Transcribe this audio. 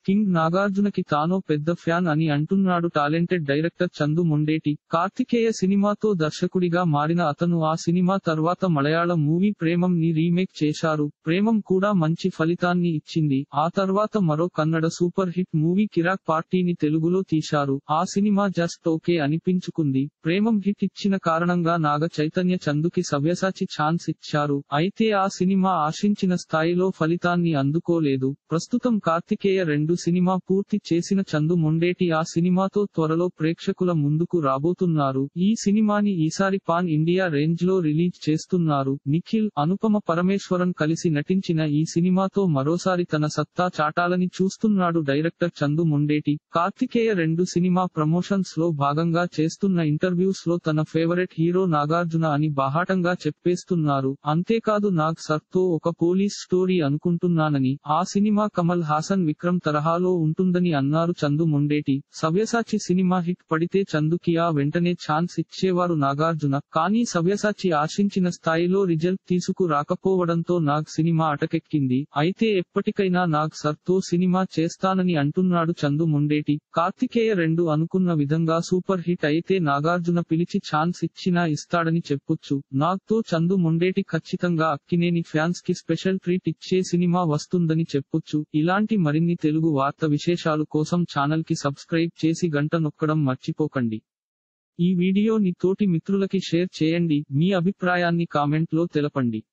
king నాగార్జునకి తానో పెద్ద fan అని అంటున్నాడు టాలెంటెడ్ డైరెక్టర్ చందు మొండేటి కార్తికేయ సినిమాతో దర్శకుడిగా మారిన అతను ఆ సినిమా తర్వాత మలయాళం మూవీ ప్రేమం ని రీమేక్ చేశారు ప్రేమం కూడా మంచి ఫలితాన్ని ఇచ్చింది ఆ తర్వాత మరో కన్నడ సూపర్ హిట్ మూవీ కిరాక్ పార్టీని తెలుగులో తీశారు ఆ సినిమా జస్ట్ ఓకే అనిపించుకుంది ప్రేమం హిట్ ఇచ్చిన కారణంగా నాగ చైతన్య చందుకి సవ్యసాచి ఛాన్స్ ఇచ్చారు అయితే ఆ సినిమా ఆశించిన స్థాయిలో ఫలితాన్ని అందుకోలేదు ప్రస్తుతం కార్తికేయ రెండు సినిమా పూర్తి చేసిన చందు మొండేటి ఆ సినిమాతో త్వరలో ప్రేక్షకుల ముందుకు రాబోతున్నారు ఈ సినిమాని ఈసారి పాన్ ఇండియా రేంజ్ లో రిలీజ్ చేస్తున్నారు నిఖిల్ అనుపమ పరమేశ్వరన్ కలిసి నటించిన ఈ సినిమాతో మరోసారి తన సత్తా చాటాలని చూస్తున్నాడు డైరెక్టర్ చందు మొండేటి కార్తికేయ రెండు సినిమా ప్రమోషన్స్ లో భాగంగా చేస్తున్న ఇంటర్వ్యూస్ లో తన ఫేవరెట్ హీరో నాగార్జున అని బాహాటంగా చెప్పేస్తున్నారు అంతేకాదు నాగ్ సర్ తో ఒక పోలీస్ స్టోరీ అనుకుంటున్నానని ఆ సినిమా కమల్ హాసన్ విక్రమ్ తరహాలో ఉంటుందని అన్నారు చందు మొండేటి సవ్యసాచి సినిమా హిట్ పడితే చందుకి ఆ వెంటనే ఛాన్స్ ఇచ్చేవారు నాగార్జున కానీ సవ్యసాచి ఆశించిన స్థాయిలో రిజల్ట్ తీసుకు రాకపోవడంతో నాగ్ సినిమా అటకెక్కింది అయితే ఎప్పటికైనా నాగ్ సర్ తో సినిమా చేస్తానని అంటున్నాడు చందు మొండేటి కార్తికేయ రెండు అనుకున్న విధంగా సూపర్ హిట్ అయితే నాగార్జున పిలిచి ఛాన్స్ ఇచ్చినా ఇస్తాడని చెప్పొచ్చు నాగ్ తో చందు మొండేటి ఖచ్చితంగా అక్కినేని ఫ్యాన్స్ కి స్పెషల్ ట్రీట్ ఇచ్చే సినిమా వస్తుందని చెప్పొచ్చు ఇలాంటి మరిన్ని తెలుగు వార్త విశేషాలు కోసం ఛానల్ కి సబ్స్క్రైబ్ చేసి గంట నొక్కడం మర్చిపోకండి ఈ వీడియోని తోటి మిత్రులకి షేర్ చేయండి మీ అభిప్రాయాన్ని కామెంట్ లో తెలపండి